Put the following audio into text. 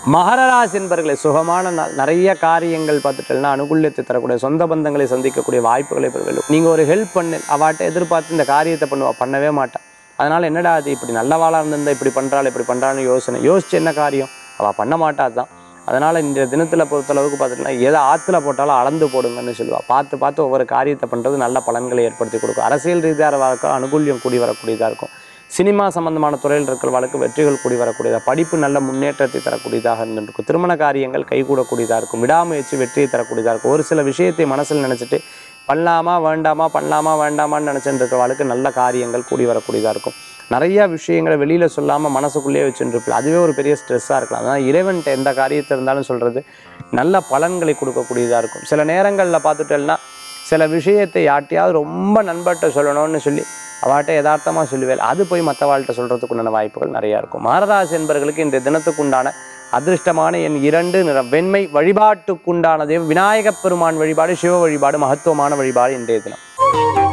மகரராசி என்பர்களை சுகமான நாள் நிறைய காரியங்கள் பார்த்துட்டேன்னா அனுகூல்யத்தை தரக்கூடிய சொந்த பந்தங்களை சந்திக்கக்கூடிய வாய்ப்புகளை பெறுவீர்கள் நீங்கள் ஒரு ஹெல்ப் பண்ணு அவாட்ட எதிர்பார்த்து இந்த காரியத்தை பண்ணுவா பண்ணவே மாட்டான் அதனால் என்னடா அது இப்படி நல்லவாளாக இருந்திருந்தா இப்படி பண்ணுறாள் இப்படி பண்ணுறான்னு யோசனை யோசிச்சு என்ன காரியம் அவள் பண்ண மாட்டா தான் அதனால் இந்த தினத்தில் பொறுத்தளவுக்கு பார்த்துட்டுனா எதை ஆற்றுல போட்டாலும் அளந்து போடுங்கன்னு சொல்லுவாள் பார்த்து பார்த்து ஒவ்வொரு காரியத்தை பண்ணுறது நல்ல பலன்களை ஏற்படுத்தி கொடுக்கும் அரசியல் ரீதியாக வாழ்க்கை அனுகூல்யம் கூடி வரக்கூடியதாக இருக்கும் சினிமா சம்பந்தமான துறையில் இருக்கிறவர்களுக்கு வெற்றிகள் கூடி வரக்கூடியதாக படிப்பு நல்ல முன்னேற்றத்தை தரக்கூடியதாக இருந்திருக்கும் திருமண காரியங்கள் கைகூடக்கூடியதாக இருக்கும் விடாமுயற்சி வெற்றியை தரக்கூடியதாக இருக்கும் ஒரு சில விஷயத்தை மனசில் நினச்சிட்டு பண்ணலாமா வேண்டாமா பண்ணலாமா வேண்டாமான்னு நினச்சிட்டு இருக்கிறவளுக்கு நல்ல காரியங்கள் கூடி வரக்கூடியதாக இருக்கும் நிறைய விஷயங்களை வெளியில் சொல்லாமல் மனசுக்குள்ளேயே வச்சுட்டு அதுவே ஒரு பெரிய ஸ்ட்ரெஸ்ஸாக இருக்கலாம் அதனால் இறைவன்ட்ட எந்த காரியத்தை இருந்தாலும் சொல்கிறது நல்ல பலன்களை கொடுக்கக்கூடியதாக இருக்கும் சில நேரங்களில் பார்த்துட்டேன்னா சில விஷயத்தை யார்ட்டையாவது ரொம்ப நண்பர்கிட்ட சொல்லணும்னு சொல்லி அவாட்ட யதார்த்தமாக சொல்லுவேன் அது போய் மற்றவாள்கிட்ட சொல்கிறதுக்குண்டான வாய்ப்புகள் நிறையா இருக்கும் மாரராசி என்பவர்களுக்கு இந்த தினத்துக்குண்டான அதிர்ஷ்டமான என் இரண்டு நிறம் வெண்மை வழிபாட்டுக்குண்டான தெய்வம் விநாயகப் பெருமான் வழிபாடு சிவ வழிபாடு மகத்துவமான வழிபாடு இன்றைய தினம்